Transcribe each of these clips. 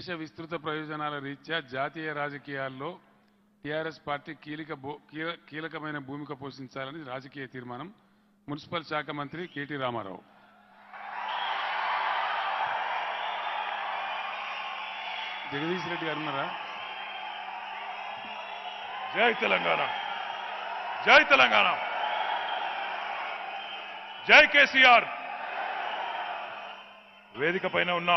దేశ విస్తృత ప్రయోజనాల రీత్యా జాతీయ రాజకీయాల్లో టీఆర్ఎస్ పార్టీ కీలక భూ- కీల- కీలకమైన భూమిక పోషించాలని రాజకీయ తీర్మానం మున్సిపల్ శాఖ మంత్రి కేటీ రామారావు జగదీష్ రెడ్డి గారు ఉన్నారా జై తెలంగాణ జై తెలంగాణ జై కేసీఆర్ వేదిక పైన ఉన్న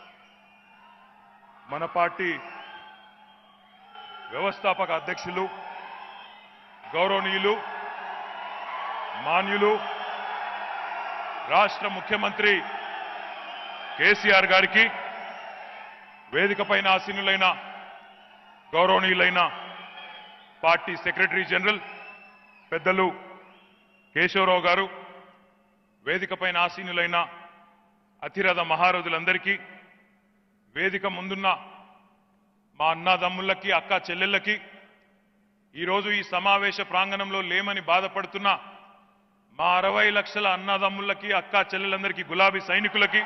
మన పార్టీ వ్యవస్థాపక అధ్యక్షులు గౌరవనీయులు మాన్యులు రాష్ట్ర ముఖ్యమంత్రి కేసీఆర్ గారికి వేదిక పైన ఆసీనులైన గౌరవనీయులైన పార్టీ సెక్రటరీ జనరల్ పెద్దలు కేశవరావు గారు వేదిక పైన ఆసీనులైన అతిరథ మహారథులందరికీ వేదిక ముందున్న మా అన్నదమ్ముళ్ళకి అక్క చెల్లెళ్ళకి ఈరోజు ఈ సమావేశ ప్రాంగణంలో లేమని బాధపడుతున్న మా అరవై లక్షల అన్నదమ్ముళ్ళకి అక్క చెల్లెలందరికీ గులాబీ సైనికులకి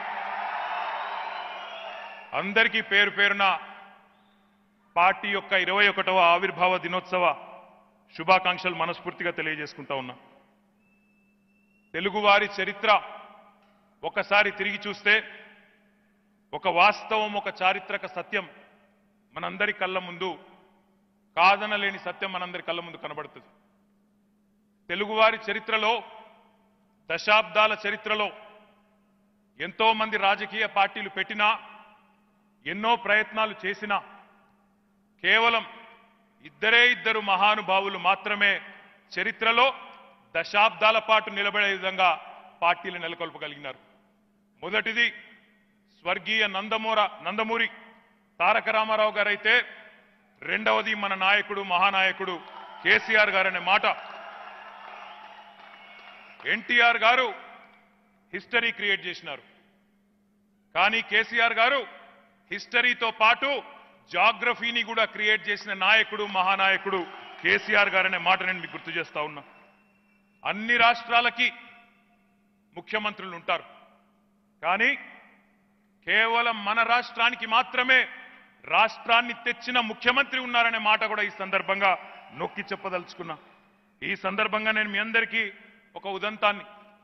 అందరికీ పేరు పేరున పార్టీ యొక్క ఇరవై ఒకటవ ఆవిర్భావ దినోత్సవ శుభాకాంక్షలు మనస్ఫూర్తిగా తెలియజేసుకుంటా ఉన్నా తెలుగువారి చరిత్ర ఒకసారి తిరిగి చూస్తే ఒక వాస్తవం ఒక చారిత్రక సత్యం మనందరి కళ్ళ ముందు కాదనలేని సత్యం మనందరి కళ్ళ ముందు కనబడుతుంది తెలుగువారి చరిత్రలో దశాబ్దాల చరిత్రలో ఎంతో మంది రాజకీయ పార్టీలు పెట్టినా ఎన్నో ప్రయత్నాలు చేసినా కేవలం ఇద్దరే ఇద్దరు మహానుభావులు మాత్రమే చరిత్రలో దశాబ్దాల పాటు నిలబడే విధంగా పార్టీలు నెలకొల్పగలిగినారు మొదటిది స్వర్గీయ నందమూర నందమూరి తారక రామారావు గారైతే రెండవది మన నాయకుడు మహానాయకుడు కేసీఆర్ గారనే మాట ఎన్టీఆర్ గారు హిస్టరీ క్రియేట్ చేసినారు కానీ కేసీఆర్ గారు హిస్టరీతో పాటు జాగ్రఫీని కూడా క్రియేట్ చేసిన నాయకుడు మహానాయకుడు కేసీఆర్ గారనే మాట నేను మీకు గుర్తు చేస్తా ఉన్నా అన్ని రాష్ట్రాలకి ముఖ్యమంత్రులు ఉంటారు కానీ కేవలం మన రాష్ట్రానికి మాత్రమే రాష్ట్రాన్ని తెచ్చిన ముఖ్యమంత్రి ఉన్నారనే మాట కూడా ఈ సందర్భంగా నొక్కి చెప్పదలుచుకున్నా ఈ సందర్భంగా నేను మీ అందరికీ ఒక ఉదంతాన్ని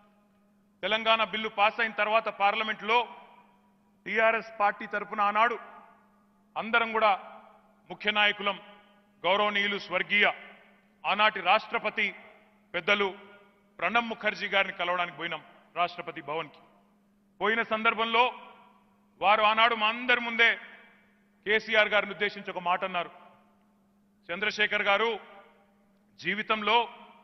తెలంగాణ బిల్లు పాస్ అయిన తర్వాత పార్లమెంట్లో టీఆర్ఎస్ పార్టీ తరపున ఆనాడు అందరం కూడా ముఖ్య నాయకులం గౌరవనీయులు స్వర్గీయ ఆనాటి రాష్ట్రపతి పెద్దలు ప్రణబ్ ముఖర్జీ గారిని కలవడానికి పోయినాం రాష్ట్రపతి భవన్కి పోయిన సందర్భంలో వారు ఆనాడు మా అందరి ముందే కేసీఆర్ గారిని ఉద్దేశించి ఒక మాట అన్నారు చంద్రశేఖర్ గారు జీవితంలో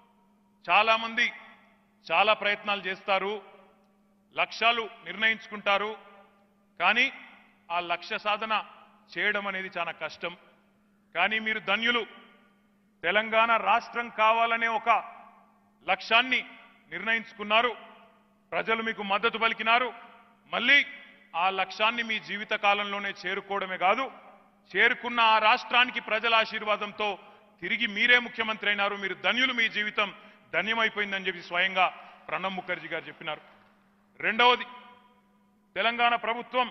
చాలా మంది చాలా ప్రయత్నాలు చేస్తారు లక్ష్యాలు నిర్ణయించుకుంటారు కానీ ఆ లక్ష్య సాధన చేయడం అనేది చాలా కష్టం కానీ మీరు ధన్యులు తెలంగాణ రాష్ట్రం కావాలనే ఒక లక్ష్యాన్ని నిర్ణయించుకున్నారు ప్రజలు మీకు మద్దతు పలికినారు మళ్ళీ ఆ లక్ష్యాన్ని మీ జీవిత కాలంలోనే చేరుకోవడమే కాదు చేరుకున్న ఆ రాష్ట్రానికి ప్రజల ఆశీర్వాదంతో తిరిగి మీరే ముఖ్యమంత్రి అయినారు మీరు ధన్యులు మీ జీవితం ధన్యమైపోయిందని చెప్పి స్వయంగా ప్రణబ్ ముఖర్జీ గారు చెప్పినారు రెండవది తెలంగాణ ప్రభుత్వం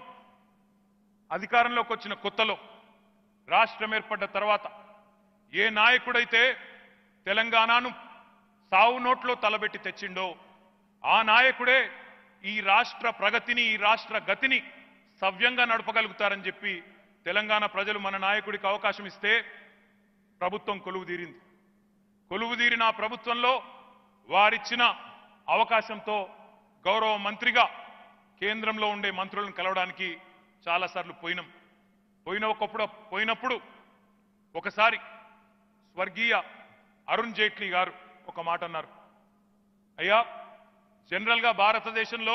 అధికారంలోకి వచ్చిన కొత్తలో రాష్ట్రం ఏర్పడ్డ తర్వాత ఏ నాయకుడైతే తెలంగాణను సావు నోట్లో తలబెట్టి తెచ్చిండో ఆ నాయకుడే ఈ రాష్ట్ర ప్రగతిని ఈ రాష్ట్ర గతిని సవ్యంగా నడపగలుగుతారని చెప్పి తెలంగాణ ప్రజలు మన నాయకుడికి అవకాశం ఇస్తే ప్రభుత్వం కొలువు తీరింది కొలువు తీరిన ఆ ప్రభుత్వంలో వారిచ్చిన అవకాశంతో గౌరవ మంత్రిగా కేంద్రంలో ఉండే మంత్రులను కలవడానికి చాలాసార్లు పోయినాం పోయిన ఒకప్పుడు పోయినప్పుడు ఒకసారి స్వర్గీయ అరుణ్ జైట్లీ గారు ఒక మాట అన్నారు అయ్యా జనరల్గా భారతదేశంలో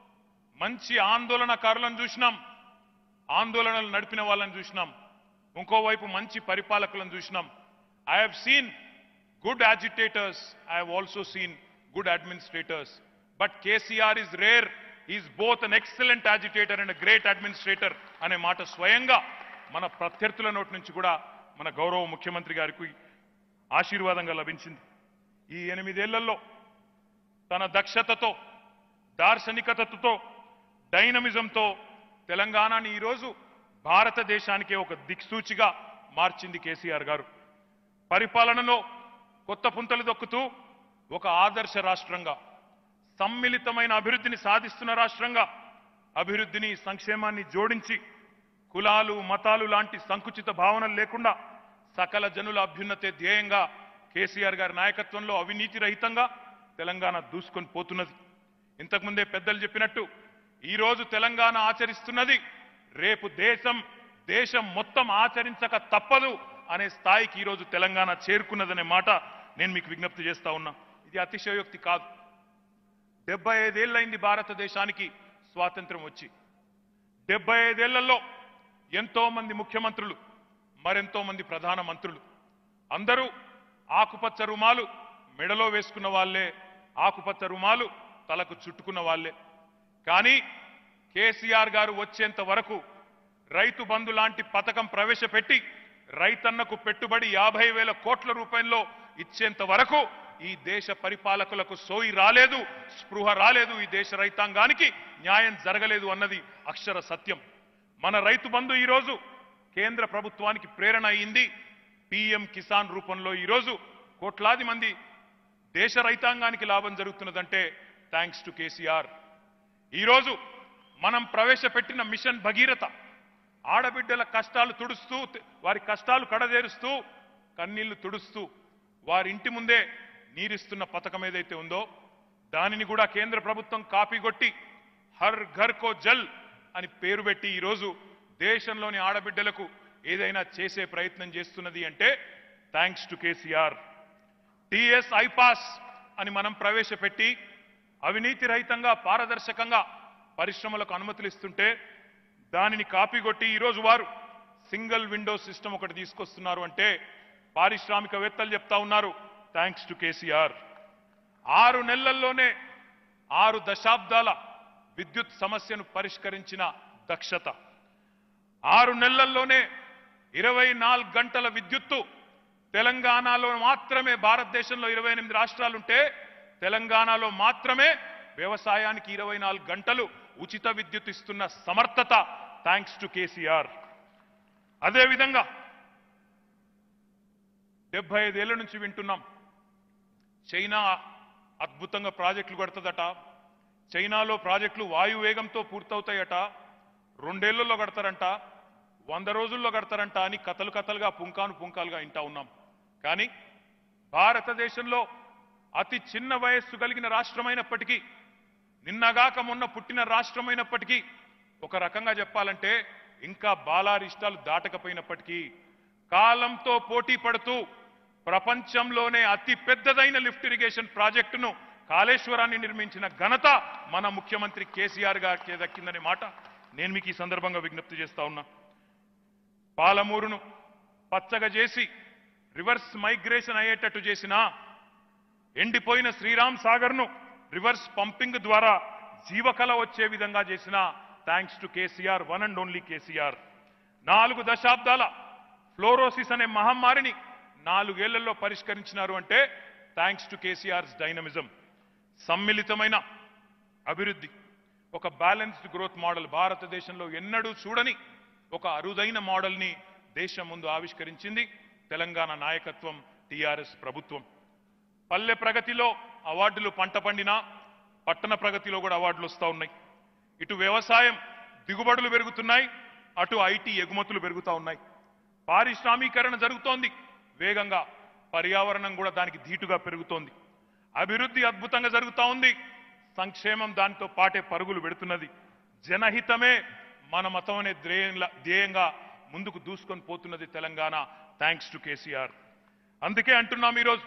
మంచి ఆందోళనకారులను చూసినాం ఆందోళనలు నడిపిన వాళ్ళని చూసినాం ఇంకోవైపు మంచి పరిపాలకులను చూసినాం I have seen good agitators I have also seen good administrators but KCR is rare is both an excellent agitator and great administrator అనే మాట స్వయంగా మన ప్రత్యర్థుల నోటి నుంచి కూడా మన గౌరవ ముఖ్యమంత్రి గారికి ఆశీర్వాదంగా లభించింది ఈ ఎనిమిదేళ్లలో తన దక్షతతో దార్శనికతతో డైనమిజంతో తెలంగాణని ఈరోజు భారతదేశానికే ఒక దిక్సూచిగా మార్చింది కేసీఆర్ గారు పరిపాలనలో కొత్త పుంతలు దొక్కుతూ ఒక ఆదర్శ రాష్ట్రంగా సమ్మిళితమైన అభివృద్ధిని సాధిస్తున్న రాష్ట్రంగా అభివృద్ధిని సంక్షేమాన్ని జోడించి కులాలు మతాలు లాంటి సంకుచిత భావనలు లేకుండా సకల జనుల అభ్యున్నతే ధ్యేయంగా కేసీఆర్ గారి నాయకత్వంలో అవినీతి రహితంగా తెలంగాణ దూసుకొని పోతున్నది ఇంతకుముందే పెద్దలు చెప్పినట్టు ఈ రోజు తెలంగాణ ఆచరిస్తున్నది రేపు దేశం దేశం మొత్తం ఆచరించక తప్పదు అనే స్థాయికి ఈ రోజు తెలంగాణ చేరుకున్నదనే మాట నేను మీకు విజ్ఞప్తి చేస్తా ఉన్నా ఇది అతిశయోక్తి కాదు డెబ్బై ఐదేళ్లైంది భారతదేశానికి స్వాతంత్రం వచ్చి డెబ్బై ఐదేళ్లలో ఎంతో మంది ముఖ్యమంత్రులు మరెంతో మంది ప్రధాన మంత్రులు అందరూ ఆకుపచ్చ రుమాలు మెడలో వేసుకున్న వాళ్ళే ఆకుపచ్చ రుమాలు తలకు చుట్టుకున్న వాళ్ళే కానీ కేసీఆర్ గారు వచ్చేంత వరకు రైతు బంధు లాంటి పథకం ప్రవేశపెట్టి రైతన్నకు పెట్టుబడి యాభై వేల కోట్ల రూపాయల్లో ఇచ్చేంత వరకు ఈ దేశ పరిపాలకులకు సోయి రాలేదు స్పృహ రాలేదు ఈ దేశ రైతాంగానికి న్యాయం జరగలేదు అన్నది అక్షర సత్యం మన రైతు బంధు ఈరోజు కేంద్ర ప్రభుత్వానికి ప్రేరణ అయింది పిఎం కిసాన్ రూపంలో ఈరోజు కోట్లాది మంది దేశ రైతాంగానికి లాభం జరుగుతున్నదంటే థ్యాంక్స్ టు కేసీఆర్ ఈరోజు మనం ప్రవేశపెట్టిన మిషన్ భగీరథ ఆడబిడ్డల కష్టాలు తుడుస్తూ వారి కష్టాలు కడదేరుస్తూ కన్నీళ్లు తుడుస్తూ వారి ఇంటి ముందే నీరిస్తున్న పథకం ఏదైతే ఉందో దానిని కూడా కేంద్ర ప్రభుత్వం కాపీ కొట్టి హర్ ఘర్ కో జల్ అని పేరు పెట్టి ఈరోజు దేశంలోని ఆడబిడ్డలకు ఏదైనా చేసే ప్రయత్నం చేస్తున్నది అంటే thanks to KCR TS iPASS అని మనం ప్రవేశపెట్టి అవినీతి రహితంగా పారదర్శకంగా పరిశ్రమలకు అనుమతులు ఇస్తుంటే దానిని కాపీ కొట్టి ఈరోజు వారు సింగిల్ విండో సిస్టమ్ ఒకటి తీసుకొస్తున్నారు అంటే పారిశ్రామికవేత్తలు చెప్తా ఉన్నారు థ్యాంక్స్ టు కేసీఆర్ ఆరు నెలల్లోనే ఆరు దశాబ్దాల విద్యుత్ సమస్యను పరిష్కరించిన దక్షత ఆరు నెలల్లోనే ఇరవై నాలుగు గంటల విద్యుత్తు తెలంగాణలో మాత్రమే భారతదేశంలో ఇరవై ఎనిమిది రాష్ట్రాలుంటే తెలంగాణలో మాత్రమే వ్యవసాయానికి ఇరవై నాలుగు గంటలు ఉచిత విద్యుత్ ఇస్తున్న సమర్థత థ్యాంక్స్ టు కేసీఆర్ అదేవిధంగా డెబ్బై ఐదేళ్ల నుంచి వింటున్నాం చైనా అద్భుతంగా ప్రాజెక్టులు కడుతుందట చైనాలో ప్రాజెక్టులు వాయువేగంతో పూర్తవుతాయట రెండేళ్లలో కడతారంట వంద రోజుల్లో కడతారంట అని కథలు కథలుగా పుంకాను పుంకాలుగా వింటా ఉన్నాం కానీ భారతదేశంలో అతి చిన్న వయస్సు కలిగిన రాష్ట్రమైనప్పటికీ నిన్నగాక మొన్న పుట్టిన రాష్ట్రమైనప్పటికీ ఒక రకంగా చెప్పాలంటే ఇంకా బాలారిష్టాలు దాటకపోయినప్పటికీ కాలంతో పోటీ పడుతూ ప్రపంచంలోనే అతి పెద్దదైన లిఫ్ట్ ఇరిగేషన్ ప్రాజెక్టును కాళేశ్వరాన్ని నిర్మించిన ఘనత మన ముఖ్యమంత్రి కేసీఆర్ గారికి దక్కిందనే మాట నేను మీకు ఈ సందర్భంగా విజ్ఞప్తి చేస్తా ఉన్నా పాలమూరును పచ్చగా చేసి రివర్స్ మైగ్రేషన్ అయ్యేటట్టు చేసిన ఎండిపోయిన శ్రీరామ్ సాగర్ను రివర్స్ పంపింగ్ ద్వారా జీవకళ వచ్చే విధంగా చేసిన thanks to KCR one and only KCR నాలుగు దశాబ్దాల ఫ్లోరోసిస్ అనే మహమ్మారిని నాలుగేళ్లలో పరిష్కరించినారు అంటే థ్యాంక్స్ టు కేసీఆర్స్ డైనమిజం సమ్మిళితమైన అభివృద్ధి ఒక బ్యాలెన్స్డ్ గ్రోత్ మోడల్ భారతదేశంలో ఎన్నడూ చూడని ఒక అరుదైన మోడల్ని దేశం ముందు ఆవిష్కరించింది తెలంగాణ నాయకత్వం టీఆర్ఎస్ ప్రభుత్వం పల్లె ప్రగతిలో అవార్డులు పంట పండినా పట్టణ ప్రగతిలో కూడా అవార్డులు వస్తూ ఉన్నాయి ఇటు వ్యవసాయం దిగుబడులు పెరుగుతున్నాయి అటు ఐటీ ఎగుమతులు పెరుగుతూ ఉన్నాయి పారిశ్రామీకరణ జరుగుతోంది వేగంగా పర్యావరణం కూడా దానికి ధీటుగా పెరుగుతోంది అభివృద్ధి అద్భుతంగా జరుగుతూ ఉంది సంక్షేమం దానితో పాటే పరుగులు పెడుతున్నది జనహితమే మన మతం అనే ధ్యేయంలా ధ్యేయంగా ముందుకు దూసుకొని పోతున్నది తెలంగాణ థ్యాంక్స్ టు కేసీఆర్ అందుకే అంటున్నాం ఈరోజు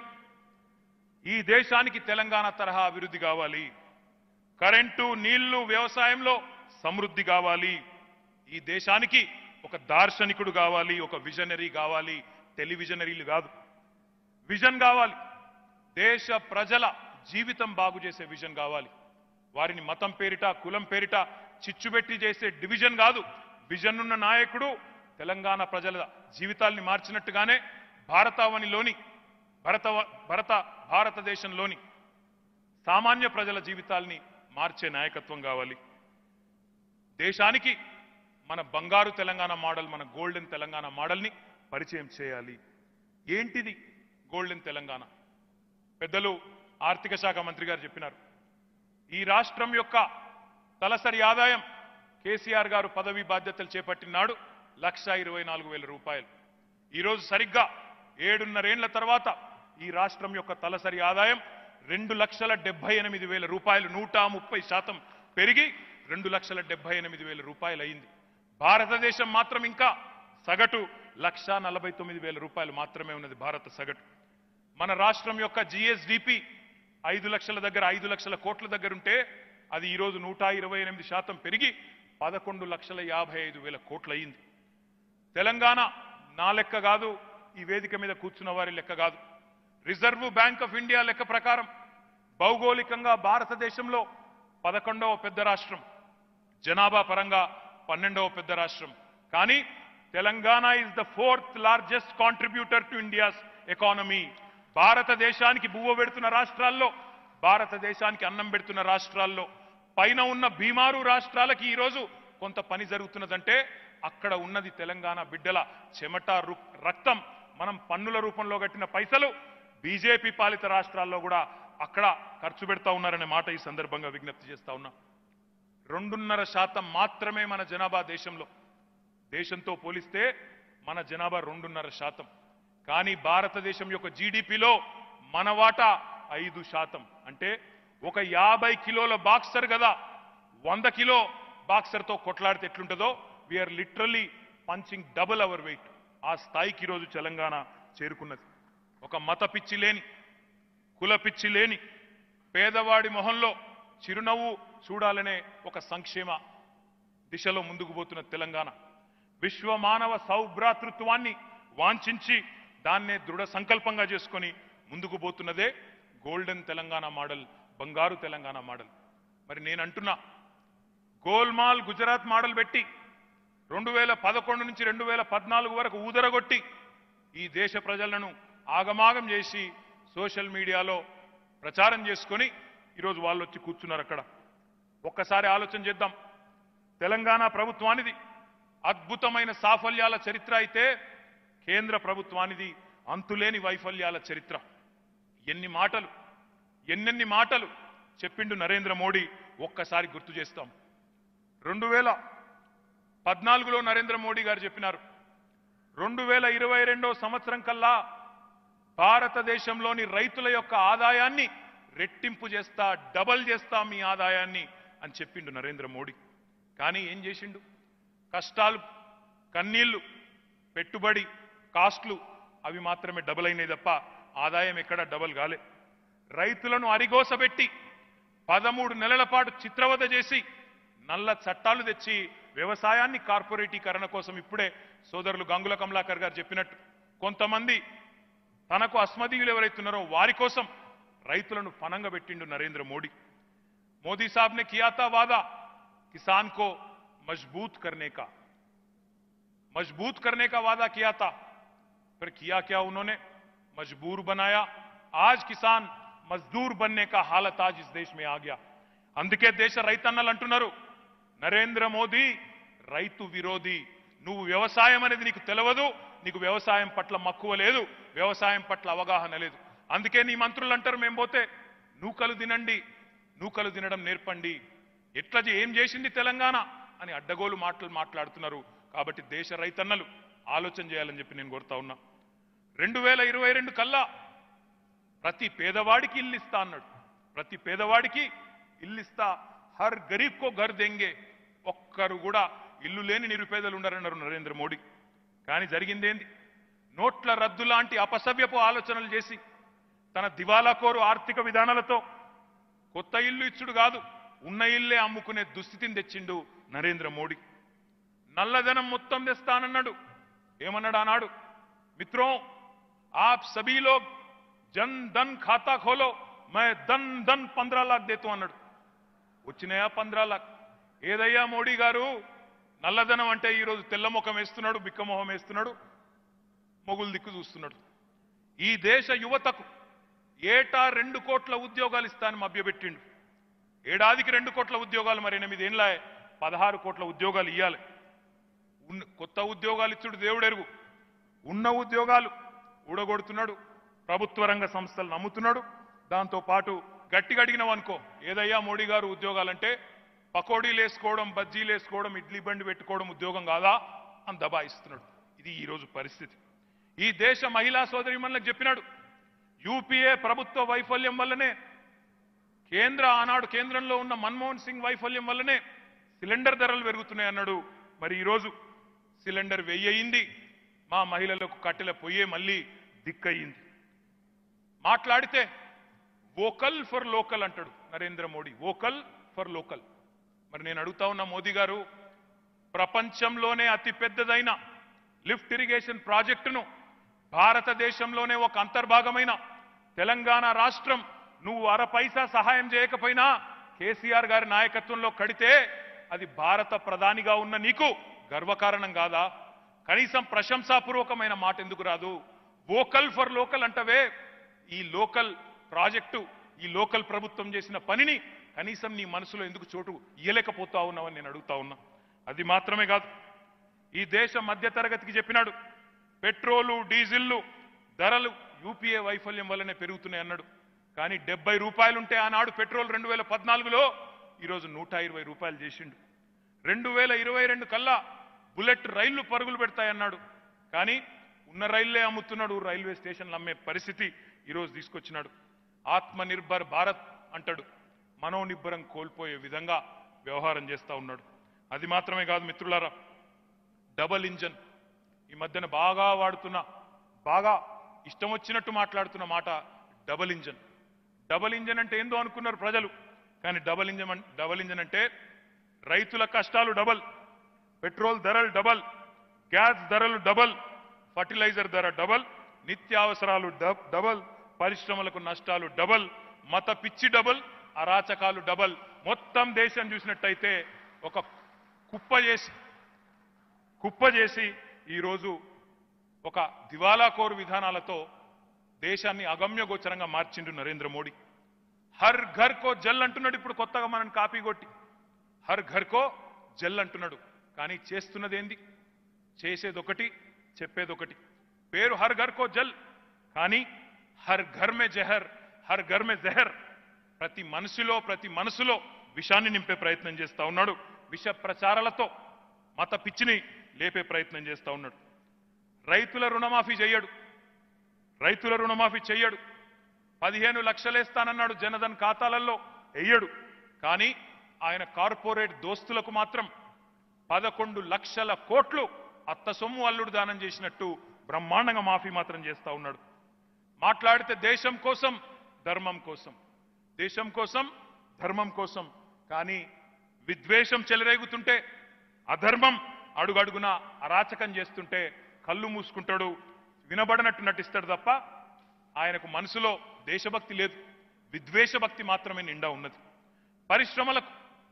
ఈ దేశానికి తెలంగాణ తరహా అభివృద్ధి కావాలి కరెంటు నీళ్లు వ్యవసాయంలో సమృద్ధి కావాలి ఈ దేశానికి ఒక దార్శనికుడు కావాలి ఒక విజనరీ కావాలి టెలివిజనరీలు కాదు విజన్ కావాలి దేశ ప్రజల జీవితం బాగు చేసే విజన్ కావాలి వారిని మతం పేరిట కులం పేరిట చిచ్చుబెట్టి చేసే డివిజన్ కాదు విజన్ ఉన్న నాయకుడు తెలంగాణ ప్రజల జీవితాల్ని మార్చినట్టుగానే భారతావనిలోని భరత భరత భారతదేశంలోని సామాన్య ప్రజల జీవితాల్ని మార్చే నాయకత్వం కావాలి దేశానికి మన బంగారు తెలంగాణ మోడల్ మన గోల్డెన్ తెలంగాణ మోడల్ని పరిచయం చేయాలి ఏంటిది గోల్డెన్ తెలంగాణ పెద్దలు ఆర్థిక శాఖ మంత్రి గారు చెప్పినారు ఈ రాష్ట్రం యొక్క తలసరి ఆదాయం కేసీఆర్ గారు పదవి బాధ్యతలు చేపట్టిన నాడు లక్ష ఇరవై నాలుగు వేల రూపాయలు ఈరోజు సరిగ్గా ఏడున్నరేండ్ల తర్వాత ఈ రాష్ట్రం యొక్క తలసరి ఆదాయం రెండు లక్షల డెబ్బై ఎనిమిది వేల రూపాయలు నూట ముప్పై శాతం పెరిగి రెండు లక్షల డెబ్బై ఎనిమిది వేల రూపాయలు అయింది భారతదేశం మాత్రం ఇంకా సగటు లక్ష నలభై తొమ్మిది వేల రూపాయలు మాత్రమే ఉన్నది భారత సగటు మన రాష్ట్రం యొక్క జిఎస్డిపి ఐదు లక్షల దగ్గర ఐదు లక్షల కోట్ల దగ్గర ఉంటే అది ఈరోజు నూట ఇరవై ఎనిమిది శాతం పెరిగి పదకొండు లక్షల యాభై ఐదు వేల కోట్లు అయింది తెలంగాణ నా లెక్క కాదు ఈ వేదిక మీద కూర్చున్న వారి లెక్క కాదు రిజర్వ్ బ్యాంక్ ఆఫ్ ఇండియా లెక్క ప్రకారం భౌగోళికంగా భారతదేశంలో పదకొండవ పెద్ద రాష్ట్రం జనాభా పరంగా పన్నెండవ పెద్ద రాష్ట్రం కానీ Telangana is the fourth largest contributor to India's economy భారతదేశానికి బువ్వ పెడుతున్న రాష్ట్రాల్లో భారతదేశానికి అన్నం పెడుతున్న రాష్ట్రాల్లో పైన ఉన్న బీమారు రాష్ట్రాలకి ఈరోజు కొంత పని జరుగుతున్నదంటే అక్కడ ఉన్నది తెలంగాణ బిడ్డల చెమట రు- రక్తం మనం పన్నుల రూపంలో కట్టిన పైసలు బీజేపీ పాలిత రాష్ట్రాల్లో కూడా అక్కడ ఖర్చు పెడతా ఉన్నారనే మాట ఈ సందర్భంగా విజ్ఞప్తి చేస్తా ఉన్నా రెండున్నర శాతం మాత్రమే మన జనాభా దేశంలో దేశంతో పోలిస్తే మన జనాభా రెండున్నర శాతం కానీ భారతదేశం యొక్క జీడిపిలో మన వాటా ఐదు శాతం అంటే ఒక యాభై కిలోల బాక్సర్ కదా వంద కిలో బాక్సర్తో కొట్లాడితే ఎట్లుంటుందో we're literally punching double our weight ఆ స్థాయికి ఈరోజు తెలంగాణ చేరుకున్నది ఒక మత పిచ్చి లేని కుల పిచ్చి లేని పేదవాడి మొహంలో చిరునవ్వు చూడాలనే ఒక సంక్షేమ దిశలో ముందుకు పోతున్న తెలంగాణ విశ్వ మానవ సౌభ్రాతృత్వాన్ని వాంఛించి దాన్నే దృఢ సంకల్పంగా చేసుకొని ముందుకు పోతున్నదే గోల్డెన్ తెలంగాణ మోడల్ బంగారు తెలంగాణ మోడల్ మరి నేను అంటున్నా గోల్మాల్ గుజరాత్ మోడల్ పెట్టి రెండు వేల పదకొండు నుంచి రెండు వేల పద్నాలుగు వరకు ఊదరగొట్టి ఈ దేశ ప్రజలను ఆగమాగం చేసి సోషల్ మీడియాలో ప్రచారం చేసుకొని ఈరోజు వాళ్ళు వచ్చి కూర్చున్నారు అక్కడ ఒక్కసారి ఆలోచన చేద్దాం తెలంగాణ ప్రభుత్వానిది అద్భుతమైన సాఫల్యాల చరిత్ర అయితే కేంద్ర ప్రభుత్వానిది అంతులేని వైఫల్యాల చరిత్ర ఎన్ని మాటలు ఎన్నెన్ని మాటలు చెప్పిండు నరేంద్ర మోడీ ఒక్కసారి గుర్తు చేస్తాం రెండు వేల పద్నాలుగులో నరేంద్ర మోడీ గారు చెప్పినారు రెండు వేల ఇరవై రెండో సంవత్సరం కల్లా భారతదేశంలోని రైతుల యొక్క ఆదాయాన్ని రెట్టింపు చేస్తా డబల్ చేస్తా మీ ఆదాయాన్ని అని చెప్పిండు నరేంద్ర మోడీ కానీ ఏం చేసిండు కష్టాలు కన్నీళ్లు పెట్టుబడి కాస్ట్లు అవి మాత్రమే డబల్ అయినాయి తప్ప ఆదాయం ఎక్కడ డబల్ కాలే రైతులను అరిగోసబెట్టి పదమూడు నెలల పాటు చిత్రవద చేసి నల్ల చట్టాలు తెచ్చి వ్యవసాయాన్ని కార్పొరేటీకరణ కోసం ఇప్పుడే సోదరులు గంగుల కమలాకర్ గారు చెప్పినట్టు కొంతమంది తనకు అస్మదీయులు ఎవరైతున్నారో వారి కోసం రైతులను ఫనంగా పెట్టిండు నరేంద్ర మోడీ मोदी साहब ने किया था वादा किसान को मजबूत करने का मजबूत करने का वादा किया था फिर किया क्या उन्होंने मजबूर बनाया आज किसान मजदूर बनने का हालत आज इस देश में आ गया అందుకే దేశ రైతన్నలు అంటున్నారు నరేంద్ర మోదీ రైతు విరోధి నువ్వు వ్యవసాయం అనేది నీకు తెలియదు నీకు వ్యవసాయం పట్ల మక్కువ లేదు వ్యవసాయం పట్ల అవగాహన లేదు అందుకే నీ మంత్రులు అంటారు మేము పోతే నూకలు తినండి నూకలు తినడం నేర్పండి ఎట్లా చే- ఏం చేసింది తెలంగాణ అని అడ్డగోలు మాటలు మాట్లాడుతున్నారు కాబట్టి దేశ రైతన్నలు ఆలోచన చేయాలని చెప్పి నేను కోరుతా ఉన్నా రెండు వేల ఇరవై రెండు కల్లా ప్రతి పేదవాడికి ఇల్లు ఇస్తా అన్నాడు ప్రతి పేదవాడికి ఇల్లు ఇస్తా హర్ గరీబ్ కో ఘర్ దెంగే ఒక్కరు కూడా ఇల్లు లేని నిరుపేదలు ఉండరన్నారు నరేంద్ర మోడీ కానీ జరిగిందేంది నోట్ల రద్దు లాంటి అపసవ్యపు ఆలోచనలు చేసి తన దివాలాకోరు ఆర్థిక విధానాలతో కొత్త ఇల్లు ఇచ్చుడు కాదు ఉన్న ఇల్లే అమ్ముకునే దుస్థితిని తెచ్చిండు నరేంద్ర మోడీ నల్లధనం మొత్తం తెస్తానన్నాడు ఏమన్నాడు ఆనాడు మిత్రం ఆప్ సభీ లోగ్ జన్ ధన్ ఖాతా ఖోలో మే ధన్ ధన్ పంద్రా లాక్ దేతూ అన్నాడు వచ్చినాయా పంద్రా లాక్ ఏదయ్యా మోడీ గారు నల్లధనం అంటే ఈరోజు తెల్లముఖం వేస్తున్నాడు బిక్కమొహం వేస్తున్నాడు మొగులు దిక్కు చూస్తున్నాడు ఈ దేశ యువతకు ఏటా రెండు కోట్ల ఉద్యోగాలు ఇస్తానని మభ్యపెట్టిండు ఏడాదికి రెండు కోట్ల ఉద్యోగాలు మరి ఎనిమిది ఏళ్ళ పదహారు కోట్ల ఉద్యోగాలు ఇవ్వాలి ఉన్న కొత్త ఉద్యోగాలు ఇచ్చుడు దేవుడెరుగు ఉన్న ఉద్యోగాలు ఊడగొడుతున్నాడు ప్రభుత్వ రంగ సంస్థలు నమ్ముతున్నాడు దాంతో పాటు గట్టిగా అడిగినావు అనుకో ఏదయ్యా మోడీ గారు ఉద్యోగాలంటే పకోడీలు వేసుకోవడం బజ్జీలు వేసుకోవడం ఇడ్లీ బండి పెట్టుకోవడం ఉద్యోగం కాదా అని దబాయిస్తున్నాడు ఇది ఈ రోజు పరిస్థితి ఈ దేశ మహిళా సోదరిమణులకు చెప్పినాడు యూపీఏ ప్రభుత్వ వైఫల్యం వల్లనే కేంద్ర ఆనాడు కేంద్రంలో ఉన్న మన్మోహన్ సింగ్ వైఫల్యం వల్లనే సిలిండర్ ధరలు పెరుగుతున్నాయి అన్నాడు మరి ఈరోజు సిలిండర్ వెయ్యింది మా మహిళలకు కట్టెల పొయ్యే మళ్ళీ దిక్కయింది మాట్లాడితే వోకల్ ఫర్ లోకల్ అంటాడు Narendra Modi vocal for local మరి నేను అడుగుతా ఉన్నా మోదీ గారు ప్రపంచంలోనే అతి పెద్దదైన లిఫ్ట్ ఇరిగేషన్ ప్రాజెక్టును భారతదేశంలోనే ఒక అంతర్భాగమైన తెలంగాణ రాష్ట్రం నువ్వు అర పైసా సహాయం చేయకపోయినా కేసీఆర్ గారి నాయకత్వంలో కడితే అది భారత ప్రధానిగా ఉన్న నీకు గర్వకారణం కాదా కనీసం ప్రశంసాపూర్వకమైన మాట ఎందుకు రాదు వోకల్ ఫర్ లోకల్ అంటవే ఈ లోకల్ ప్రాజెక్టు ఈ లోకల్ ప్రభుత్వం చేసిన పనిని కనీసం నీ మనసులో ఎందుకు చోటు ఇయ్యలేకపోతా ఉన్నావని నేను అడుగుతా ఉన్నా అది మాత్రమే కాదు ఈ దేశ మధ్యతరగతికి చెప్పినాడు పెట్రోలు డీజిల్లు ధరలు యూపీఏ వైఫల్యం వల్లనే పెరుగుతున్నాయి అన్నాడు కానీ డెబ్బై రూపాయలుంటే ఆనాడు పెట్రోల్ రెండు వేల పద్నాలుగులో ఈరోజు నూట ఇరవై రూపాయలు చేసిండు రెండు వేల ఇరవై రెండు కల్లా బుల్లెట్ రైళ్లు పరుగులు పెడతాయన్నాడు కానీ ఉన్న రైళ్లే అమ్ముతున్నాడు రైల్వే స్టేషన్లు అమ్మే పరిస్థితి ఈరోజు తీసుకొచ్చినాడు ఆత్మ నిర్భర్ భారత్ అంటాడు మనోనిబ్బరం కోల్పోయే విధంగా వ్యవహారం చేస్తా ఉన్నాడు అది మాత్రమే కాదు మిత్రులారా డబల్ ఇంజన్ ఈ మధ్యన బాగా వాడుతున్న బాగా ఇష్టం వచ్చినట్టు మాట్లాడుతున్న మాట డబల్ ఇంజన్ డబల్ ఇంజన్ అంటే ఏందో అనుకున్నారు ప్రజలు కానీ డబల్ ఇంజన్ అన్- డబల్ ఇంజన్ అంటే రైతుల కష్టాలు డబల్ పెట్రోల్ ధరలు డబల్ గ్యాస్ ధరలు డబల్ ఫర్టిలైజర్ ధర డబల్ నిత్యావసరాలు డబ్- డబల్ పరిశ్రమలకు నష్టాలు డబల్ మత పిచ్చి డబల్ అరాచకాలు డబల్ మొత్తం దేశం చూసినట్టయితే ఒక కుప్ప చేసి కుప్ప చేసి ఈరోజు ఒక దివాలాకోరు విధానాలతో దేశాన్ని అగమ్యగోచరంగా మార్చిండు నరేంద్ర మోడీ హర్ ఘర్ కో జల్ అంటున్నాడు ఇప్పుడు కొత్తగా మనం కాపీ కొట్టి హర్ ఘర్ కో జల్ అంటున్నాడు కానీ చేస్తున్నది ఏంది చేసేదొకటి చెప్పేదొకటి పేరు హర్ ఘర్ కో జల్ కానీ హర్ ఘర్ మే జహర్ హర్ ఘర్ మే జహర్ ప్రతి మనసులో ప్రతి మనసులో విషాన్ని నింపే ప్రయత్నం చేస్తా ఉన్నాడు విష ప్రచారాలతో మత పిచ్చిని లేపే ప్రయత్నం చేస్తా ఉన్నాడు రైతుల రుణమాఫీ చెయ్యడు రైతుల రుణమాఫీ చెయ్యడు పదిహేను లక్షలేస్తానన్నాడు జనధన్ ఖాతాలలో వెయ్యడు కానీ ఆయన కార్పొరేట్ దోస్తులకు మాత్రం పదకొండు లక్షల కోట్లు అత్త సొమ్ము అల్లుడు దానం చేసినట్టు బ్రహ్మాండంగా మాఫీ మాత్రం చేస్తా ఉన్నాడు మాట్లాడితే దేశం కోసం ధర్మం కోసం దేశం కోసం ధర్మం కోసం కానీ విద్వేషం చెలరేగుతుంటే అధర్మం అడుగడుగున అరాచకం చేస్తుంటే కళ్ళు మూసుకుంటాడు వినబడనట్టు నటిస్తాడు తప్ప ఆయనకు మనసులో దేశభక్తి లేదు విద్వేష భక్తి మాత్రమే నిండా ఉన్నది పరిశ్రమలకు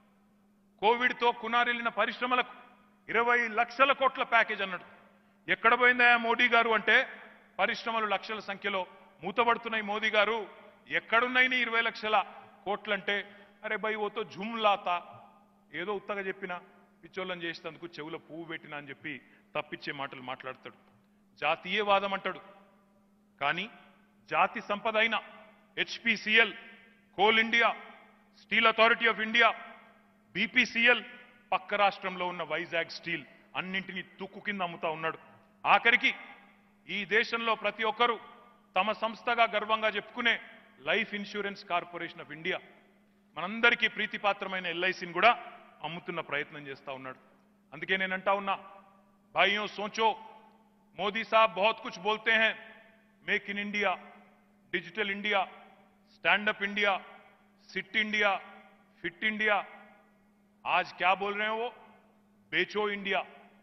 కోవిడ్తో కునారిల్లిన పరిశ్రమలకు ఇరవై లక్షల కోట్ల ప్యాకేజ్ అన్నాడు ఎక్కడ పోయిందా మోడీ గారు అంటే పరిశ్రమలు లక్షల సంఖ్యలో మూతబడుతున్నాయి మోదీ గారు ఎక్కడున్నాయి నీ ఇరవై లక్షల కోట్లంటే అరే బై ఓతో జుమ్లాతా ఏదో ఉత్తగా చెప్పినా పిచ్చోళ్ళం చేసేందుకు చెవులో పువ్వు పెట్టినా అని చెప్పి తప్పిచ్చే మాటలు మాట్లాడతాడు జాతీయవాదం అంటాడు కానీ జాతి సంపద అయిన HPCL Coal India Steel Authority of India BPCL పక్క రాష్ట్రంలో ఉన్న వైజాగ్ స్టీల్ అన్నింటినీ తుక్కు కింద అమ్ముతా ఉన్నాడు ఆఖరికి ఈ దేశంలో ప్రతి ఒక్కరూ తమ సంస్థగా గర్వంగా చెప్పుకునే Life Insurance Corporation of India మనందరికీ ప్రీతిపాత్రమైన ఎల్ఐసిని కూడా అమ్ముతున్న ప్రయత్నం చేస్తా ఉన్నాడు అందుకే నేను అంటా ఉన్నా భాइयों सोचो मोदी साहब बहुत कुछ बोलते हैं make in India digital India stand up India sit India fit India आज क्या बोल रहे हैं वो बेचो इंडिया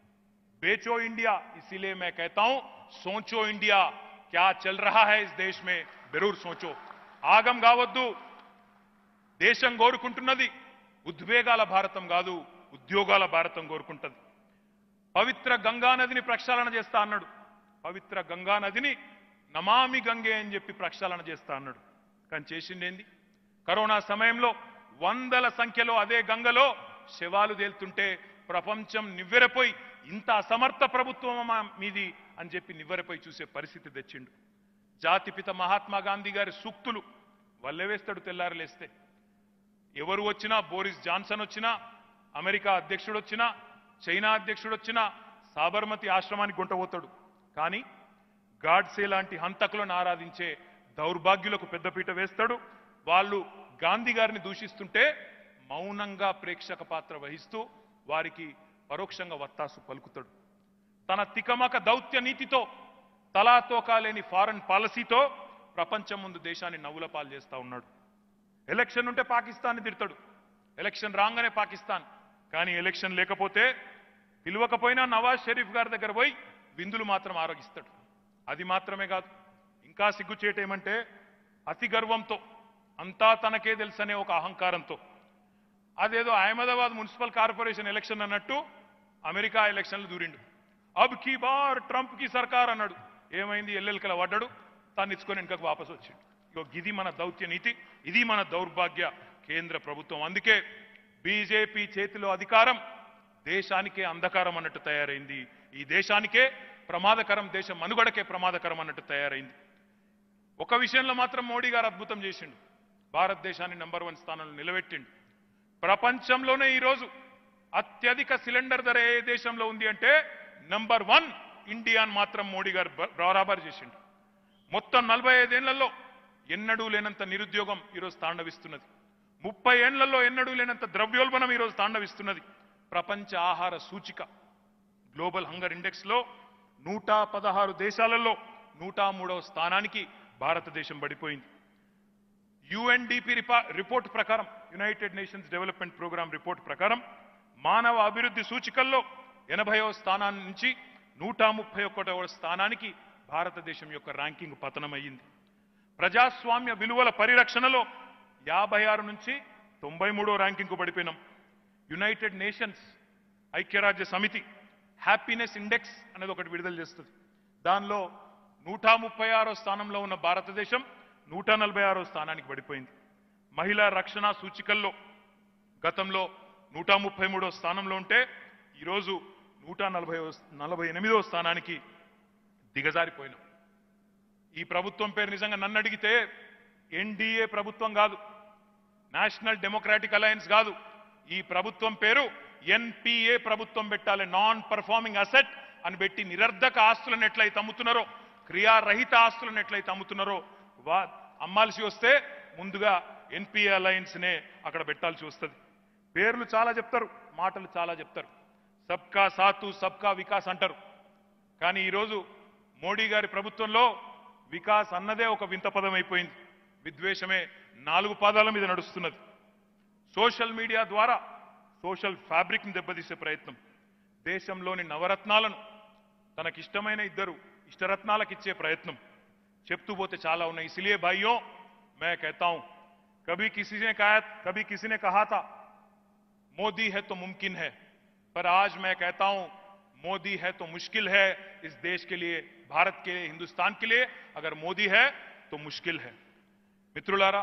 बेचो इंडिया इसीलिए मैं कहता हूं सोचो इंडिया क्या चल रहा है इस देश में जरूर सोचो ఆగం కావద్దు దేశం కోరుకుంటున్నది ఉద్వేగాల భారతం కాదు ఉద్యోగాల భారతం కోరుకుంటుంది పవిత్ర గంగా నదిని ప్రక్షాళన చేస్తా అన్నాడు పవిత్ర గంగా నదిని నమామి గంగే అని చెప్పి ప్రక్షాళన చేస్తా అన్నాడు కానీ చేసిండేంది కరోనా సమయంలో వందల సంఖ్యలో అదే గంగలో శవాలు తేలుతుంటే ప్రపంచం నివ్వెరపోయి ఇంత అసమర్థ ప్రభుత్వం మీది అని చెప్పి నివ్వెరపై చూసే పరిస్థితి తెచ్చిండు జాతిపిత మహాత్మా గాంధీ గారి సూక్తులు వల్లెవేస్తాడు తెల్లారలేస్తే ఎవరు వచ్చినా బోరిస్ జాన్సన్ వచ్చినా అమెరికా అధ్యక్షుడు వచ్చినా చైనా అధ్యక్షుడు వచ్చినా సాబర్మతి ఆశ్రమానికి గుంటపోతాడు కానీ గాడ్సే లాంటి హంతకులను ఆరాధించే దౌర్భాగ్యులకు పెద్దపీట వేస్తాడు వాళ్ళు గాంధీ గారిని దూషిస్తుంటే మౌనంగా ప్రేక్షక పాత్ర వహిస్తూ వారికి పరోక్షంగా వత్తాసు పలుకుతాడు తన తికమక దౌత్య నీతితో తలాతోకా లేని ఫారెన్ పాలసీతో ప్రపంచం ముందు దేశాన్ని నవ్వుల పాలు చేస్తా ఉన్నాడు ఎలక్షన్ ఉంటే పాకిస్తాన్ని తిడతాడు ఎలక్షన్ రాగానే పాకిస్తాన్ కానీ ఎలక్షన్ లేకపోతే పిలవకపోయినా నవాజ్ షరీఫ్ గారి దగ్గర పోయి విందులు మాత్రం ఆరోగిస్తాడు అది మాత్రమే కాదు ఇంకా సిగ్గుచేటేమంటే అతి గర్వంతో అంతా తనకే తెలుసనే ఒక అహంకారంతో అదేదో అహ్మదాబాద్ మున్సిపల్ కార్పొరేషన్ ఎలక్షన్ అన్నట్టు అమెరికా ఎలక్షన్లు దూరిండు అబ్ కీ బార్ ట్రంప్ కి సర్కార్ అన్నాడు ఏమైంది ఎల్లెల్కల పడ్డాడు తాను ఇచ్చుకొని వెనుకకు వాపసు వచ్చిండు ఇగో ఇది మన దౌత్య నీతి ఇది మన దౌర్భాగ్య కేంద్ర ప్రభుత్వం అందుకే బీజేపీ చేతిలో అధికారం దేశానికే అంధకారం అన్నట్టు తయారైంది ఈ దేశానికే ప్రమాదకరం దేశం మనుగడకే ప్రమాదకరం అన్నట్టు తయారైంది ఒక విషయంలో మాత్రం మోడీ గారు అద్భుతం చేసిండు భారతదేశాన్ని నంబర్ వన్ స్థానంలో నిలబెట్టిండు ప్రపంచంలోనే ఈరోజు అత్యధిక సిలిండర్ ధర ఏ దేశంలో ఉంది అంటే నంబర్ వన్ ఇండియాని మాత్రం మోడీ గారు బ- బరాబర్ చేసిండు మొత్తం నలభై ఐదేళ్లలో ఎన్నడూ లేనంత నిరుద్యోగం ఈరోజు తాండవిస్తున్నది ముప్పై ఏళ్లలో ఎన్నడూ లేనంత ద్రవ్యోల్బణం ఈరోజు తాండవిస్తున్నది ప్రపంచ ఆహార సూచిక గ్లోబల్ హంగర్ ఇండెక్స్ లో నూట పదహారు దేశాలలో నూట మూడవ స్థానానికి భారతదేశం పడిపోయింది యుఎన్డిపి రిపోర్ట్ ప్రకారం United Nations Development Programme report ప్రకారం మానవ అభివృద్ధి సూచికల్లో ఎనభైవ స్థానాన్ని నుంచి నూట ముప్పై ఒకటవ స్థానానికి భారతదేశం యొక్క ర్యాంకింగ్ పతనమయ్యింది ప్రజాస్వామ్య విలువల పరిరక్షణలో యాభై ఆరు నుంచి తొంభై మూడో ర్యాంకింగ్కు పడిపోయినాం యునైటెడ్ నేషన్స్ ఐక్యరాజ్య సమితి హ్యాపీనెస్ ఇండెక్స్ అనేది ఒకటి విడుదల చేస్తుంది దానిలో నూట ముప్పై ఆరో స్థానంలో ఉన్న భారతదేశం నూట నలభై ఆరో స్థానానికి పడిపోయింది మహిళా రక్షణ సూచికల్లో గతంలో నూట ముప్పై మూడో స్థానంలో ఉంటే ఈరోజు నూట నలభై నలభై ఎనిమిదో స్థానానికి దిగజారిపోయినాం ఈ ప్రభుత్వం పేరు నిజంగా నన్ను అడిగితే ఎన్డీఏ ప్రభుత్వం కాదు నేషనల్ డెమోక్రాటిక్ అలయన్స్ కాదు ఈ ప్రభుత్వం పేరు ఎన్పిఏ ప్రభుత్వం పెట్టాలి నాన్ పర్ఫార్మింగ్ అసెట్ అని పెట్టి నిరర్ధక ఆస్తులను ఎట్లయితే అమ్ముతున్నారో క్రియారహిత ఆస్తులను ఎట్లయితే అమ్ముతున్నారో వా అమ్మాల్సి వస్తే ముందుగా ఎన్పిఏ అలయన్స్ నే అక్కడ పెట్టాల్సి వస్తుంది పేర్లు చాలా చెప్తారు మాటలు చాలా చెప్తారు సబ్కా సాతు సబ్కా వికాస్ అంటారు కానీ ఈరోజు మోడీ గారి ప్రభుత్వంలో వికాస్ అన్నదే ఒక వింత పదం అయిపోయింది విద్వేషమే నాలుగు పాదాల మీద నడుస్తున్నది సోషల్ మీడియా ద్వారా సోషల్ ఫ్యాబ్రిక్ ని దెబ్బతీసే ప్రయత్నం దేశంలోని నవరత్నాలను తనకిష్టమైన ఇద్దరు ఇష్టరత్నాలకు ఇచ్చే ప్రయత్నం చెప్తూ పోతే చాలా ఉన్నాయి ఇసిలియే భాइयों मैं कहता हूं कभी किसी ने कहा कभी किसी ने कहा था मोदी है तो मुमकिन है पर आज मैं कहता हूं मोदी है तो मुश्किल है इस देश के लिए भारत के लिए हिंदुस्तान के लिए अगर मोदी है तो मुश्किल है మిత్రులారా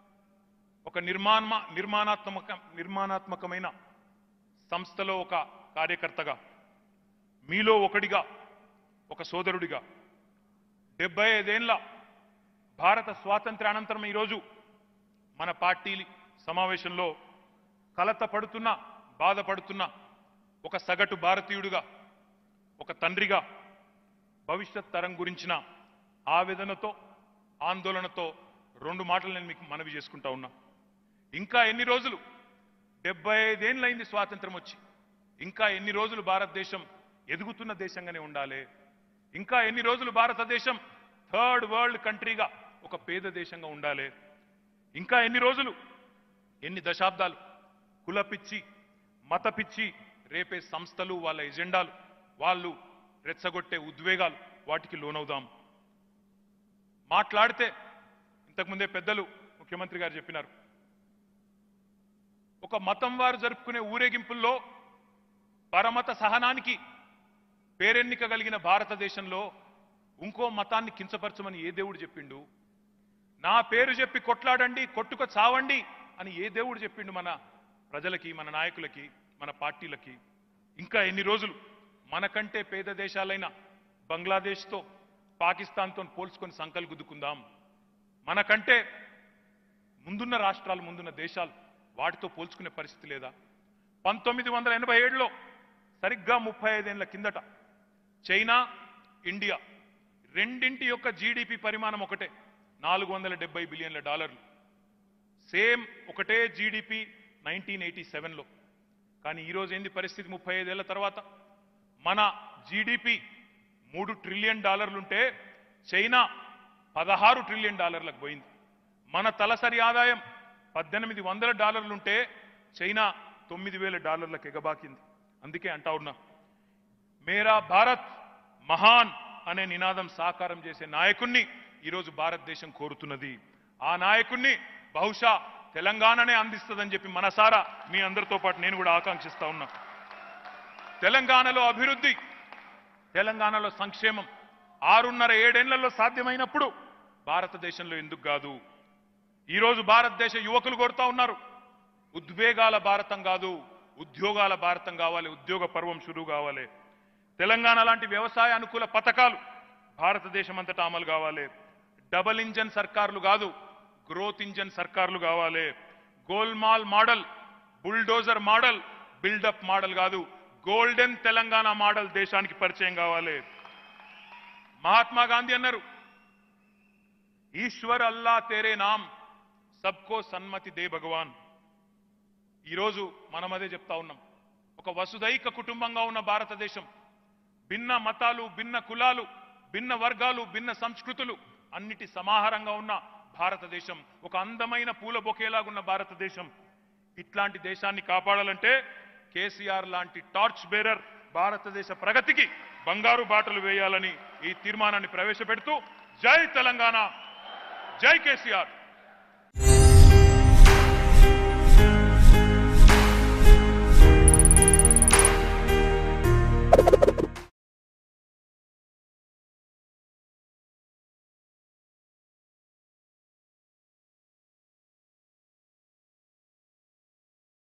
ఒక నిర్మాణ నిర్మాణాత్మక నిర్మాణాత్మకమైన సంస్థలో ఒక కార్యకర్తగా మీలో ఒకడిగా ఒక సోదరుడిగా డెబ్బై ఐదేళ్ల భారత స్వాతంత్ర్య అనంతరం ఈరోజు మన పార్టీ సమావేశంలో కలత పడుతున్న బాధపడుతున్న ఒక సగటు భారతీయుడిగా ఒక తండ్రిగా భవిష్యత్ తరం గురించిన ఆవేదనతో ఆందోళనతో రెండు మాటలు నేను మీకు మనవి చేసుకుంటా ఉన్నా ఇంకా ఎన్ని రోజులు డెబ్బై ఐదేళ్ళైంది స్వాతంత్రం వచ్చి ఇంకా ఎన్ని రోజులు భారతదేశం ఎదుగుతున్న దేశంగానే ఉండాలి ఇంకా ఎన్ని రోజులు భారతదేశం థర్డ్ వరల్డ్ కంట్రీగా ఒక పేద దేశంగా ఉండాలి ఇంకా ఎన్ని రోజులు ఎన్ని దశాబ్దాలు కులపిచ్చి మతపిచ్చి రేపే సంస్థలు వాళ్ళ ఎజెండాలు వాళ్ళు రెచ్చగొట్టే ఉద్వేగాలు వాటికి లోనవుదాం మాట్లాడితే ఇంతకుముందే పెద్దలు ముఖ్యమంత్రి గారు చెప్పినారు ఒక మతం వారు జరుపుకునే ఊరేగింపుల్లో పరమత సహనానికి పేరెన్నిక కలిగిన భారతదేశంలో ఇంకో మతాన్ని కించపరచమని ఏ దేవుడు చెప్పిండు నా పేరు చెప్పి కొట్లాడండి కొట్టుక చావండి అని ఏ దేవుడు చెప్పిండు మన ప్రజలకి మన నాయకులకి మన పార్టీలకి ఇంకా ఎన్ని రోజులు మనకంటే పేద దేశాలైన బంగ్లాదేశ్తో పాకిస్తాన్తో పోల్చుకొని సంకలు గుద్దుకుందాం మనకంటే ముందున్న రాష్ట్రాలు ముందున్న దేశాలు వాటితో పోల్చుకునే పరిస్థితి లేదా పంతొమ్మిది వందల ఎనభై ఏడులో సరిగ్గా ముప్పై ఐదేళ్ల కిందట చైనా ఇండియా రెండింటి యొక్క జీడిపి పరిమాణం ఒకటే నాలుగు వందల డెబ్బై బిలియన్ల డాలర్లు సేమ్ ఒకటే జీడిపి నైన్టీన్ ఎయిటీ సెవెన్లో కానీ ఈరోజు ఏంది పరిస్థితి ముప్పై ఐదేళ్ల తర్వాత మన జీడిపి మూడు ట్రిలియన్ డాలర్లుంటే చైనా పదహారు ట్రిలియన్ డాలర్లకు పోయింది మన తలసరి ఆదాయం పద్దెనిమిది వందల డాలర్లుంటే చైనా తొమ్మిది వేల డాలర్లకు ఎగబాకింది అందుకే అంటా ఉన్నా మేరా భారత్ మహాన్ అనే నినాదం సాకారం చేసే నాయకుణ్ణి ఈరోజు భారతదేశం కోరుతున్నది ఆ నాయకుణ్ణి బహుశా తెలంగాణనే అందిస్తుందని చెప్పి మనసారా మీ అందరితో పాటు నేను కూడా ఆకాంక్షిస్తా ఉన్నా తెలంగాణలో అభివృద్ధి తెలంగాణలో సంక్షేమం ఆరున్నర ఏడేళ్లలో సాధ్యమైనప్పుడు భారతదేశంలో ఎందుకు కాదు ఈరోజు భారతదేశ యువకులు కొడతా ఉన్నారు ఉద్వేగాల భారతం కాదు ఉద్యోగాల భారతం కావాలి ఉద్యోగ పర్వం షురు కావాలి తెలంగాణ లాంటి వ్యవసాయ అనుకూల పథకాలు భారతదేశం అంతటా అమలు కావాలి డబల్ ఇంజన్ సర్కార్లు కాదు గ్రోత్ ఇంజన్ సర్కార్లు కావాలి గోల్మాల్ model bulldozer model buildup model కాదు గోల్డెన్ తెలంగాణ మోడల్ దేశానికి పరిచయం కావాలి మహాత్మా గాంధీ అన్నారు ఈశ్వర్ అల్లా తేరే నామ్ సబ్కో సన్మతి దే భగవాన్ ఈరోజు మనం అదే చెప్తా ఉన్నాం ఒక వసుదైక కుటుంబంగా ఉన్న భారతదేశం భిన్న మతాలు భిన్న కులాలు భిన్న వర్గాలు భిన్న సంస్కృతులు అన్నిటి సమాహారంగా ఉన్న భారతదేశం ఒక అందమైన పూల బొకేలాగున్న భారతదేశం ఇట్లాంటి దేశాన్ని కాపాడాలంటే కేసీఆర్ లాంటి టార్చ్ బేరర్ భారతదేశ ప్రగతికి బంగారు బాటలు వేయాలని ఈ తీర్మానాన్ని ప్రవేశపెడుతూ జై తెలంగాణ జై కేసీఆర్